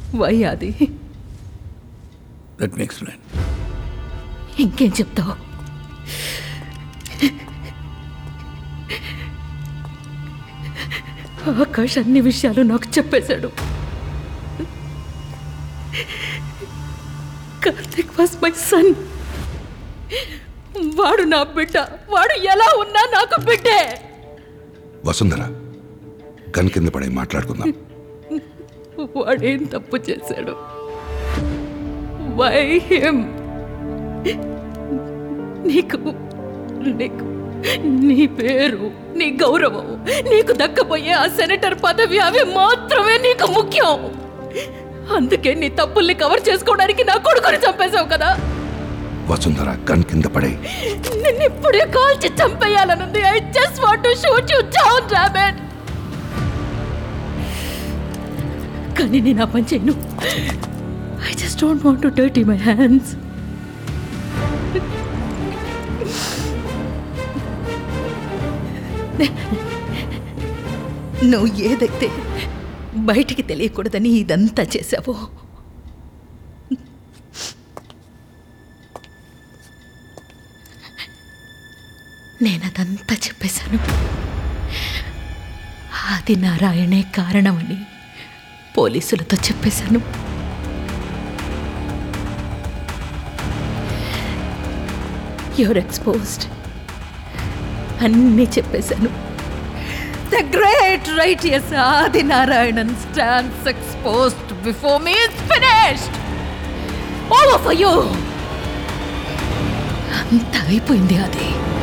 why అది let me explain ఇంకేం చెప్తావు ఆకాష్ అన్ని విషయాలు నాకు చెప్పేశాడు కార్తిక్ వాస్ మై సన్ వాడు నా బిడ్డ వాడు ఎలా ఉన్నా నాకు బిడ్డే వసుంధర గన్ కింద పడే మాట్లాడుకుందాం వాడేం తప్పు చేశాడు వై హిమ్ నీకు నీకు నీ పేరు నీ గౌరవం నీకు దక్కబోయే ఆ సెనేటర్ పదవి అవి మాత్రమే నీకు ముఖ్యం అందుకే నీ తప్పుల్ని కవర్ చేసుకోవడానికి నా కొడుకుని చంపేశావు కదా వసుంధర గన్ కింద పడే నిన్ను ఇప్పుడే కాల్చి చంపేయాలనుంది I just want to shoot you down damn it కానీ నేను ఆ పని చేయను I just don't want to dirty my hands నువ్వు ఏదైతే బయటికి తెలియకూడదని ఇదంతా చేశావో నేను అదంతా చెప్పేశాను ఆది నారాయణే కారణమని పోలీసులతో చెప్పేశాను యువర్ ఎక్స్పోజ్డ్ అన్నీ చెప్పేశాను the great right S Adi Narayanan stands exposed before me is finished all of you అంత అయిపోయింది అది